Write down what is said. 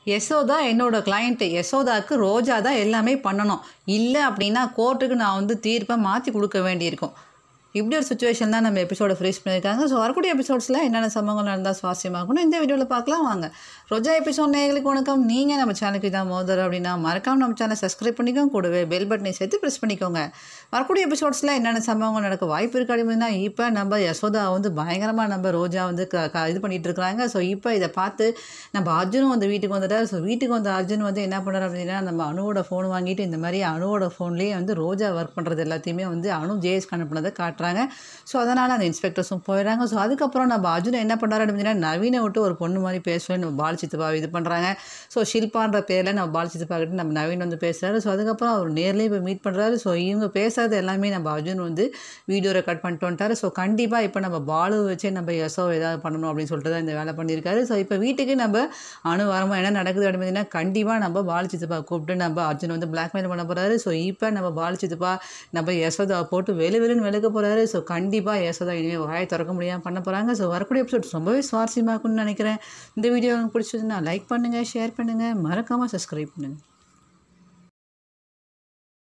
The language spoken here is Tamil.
யசோதா என்னோட கிளையண்ட்டு யசோதாவுக்கு ரோஜா தான் எல்லாமே பண்ணணும் இல்லை அப்படின்னா கோர்ட்டுக்கு நான் வந்து தீர்ப்பை மாற்றி கொடுக்க வேண்டியிருக்கும் இப்படி ஒரு சுச்சுவேஷன் தான் நம்ம எபிசோட ஃப்ரீஸ் பண்ணியிருக்காங்க ஸோ வரக்கூடிய எபிசோட்ஸில் என்னென்ன சம்பவங்கள் நடந்தால் சுவாரஸ்யமாகணும் இந்த வீடியோவில் பார்க்கலாம் வாங்க ரோஜா எபிசோட் நேயர்களுக்கு வணக்கம் நீங்கள் நம்ம சேனலுக்கு தான் மோதர் அப்படின்னா மறக்காம நம்ம சேனல் சப்ஸ்கிரைப் பண்ணிக்கோங்க கூடவே பெல் பட்டனை சேர்த்து ப்ரெஸ் பண்ணிக்கோங்க வரக்கூடிய எபிசோட்ஸில் என்னென்ன சம்பவங்கள் நடக்க வாய்ப்பு இருக்கு அப்படின்னா இப்போ நம்ம யசோதா வந்து பயங்கரமாக நம்ம ரோஜா வந்து க க- இது பண்ணிட்டு இருக்கிறாங்க ஸோ இப்போ இதை பார்த்து நம்ம அர்ஜுனும் வந்து வீட்டுக்கு வந்துட்டார் ஸோ வீட்டுக்கு வந்த அர்ஜுன் வந்து என்ன பண்ணுறாரு அப்படின்னா நம்ம அணுவோட ஃபோன் வாங்கிட்டு இந்த மாதிரி அணுவோட ஃபோன்லேயே வந்து ரோஜா ஒர்க் பண்ணுறது எல்லாத்தையுமே வந்து அணு ஜேஎஸ்க்கு அனுப்புனதை காட்டுறாங்க ஸோ அதனால் அந்த இன்ஸ்பெக்டர்ஸும் போயிடுறாங்க ஸோ அதுக்கப்புறம் நம்ம அர்ஜுன் என்ன பண்ணுறாரு அப்படின்னா நவீனை விட்டு ஒரு பொண்ணு மாதிரி பேசுவேன் நம்ம பால் சித்தப்பா இது பண்ணுறாங்க ஸோ ஷில்பான்ற பேரில் நம்ம பால் சித்தப்பா கிட்ட நம்ம நவீன் வந்து பேசுகிறாரு ஸோ அதுக்கப்புறம் அவர் நேர்லேயே போய் மீட் பண்ணுறாரு ஸோ இவங்க பேசுறது எல்லாமே நம்ம அர்ஜுன் வந்து வீடியோ ரெக்கார்ட் பண்ணிட்டு வந்துட்டாரு ஸோ கண்டிப்பாக இப்போ நம்ம பாலு வச்சே நம்ம யசோ ஏதாவது பண்ணணும் அப்படின்னு சொல்லிட்டு தான் இந்த வேலை பண்ணியிருக்காரு ஸோ இப்போ வீட்டுக்கு நம்ம அணு வரமா என்ன நடக்குது அப்படின்னா கண்டிப்பாக நம்ம பால் சித்தப்பா கூப்பிட்டு நம்ம அர்ஜுன் வந்து பிளாக்மெயில் பண்ண போகிறாரு ஸோ இப்போ நம்ம பால் சித்தப்பா நம்ம யசோதாவை போட்டு வெளு வெளுன்னு வெளுக்க போகிறாரு ஸோ கண்டிப்பாக யசோதா இனிமேல் வாயை திறக்க முடியாமல் பண்ண போகிறாங்க ஸோ வரக்கூடிய எபிசோட் ரொம்பவே சுவாரஸ்யமாக இருக்கும்னு நினைக்கிறேன் இந்த வீடியோ உங்களுக்கு பிடிச்சதுன்னா லைக் பண்ணுங்கள் ஷேர் பண்ணுங்கள் மறக்காமல் சப்ஸ்கிரைப் பண்ணுங்கள்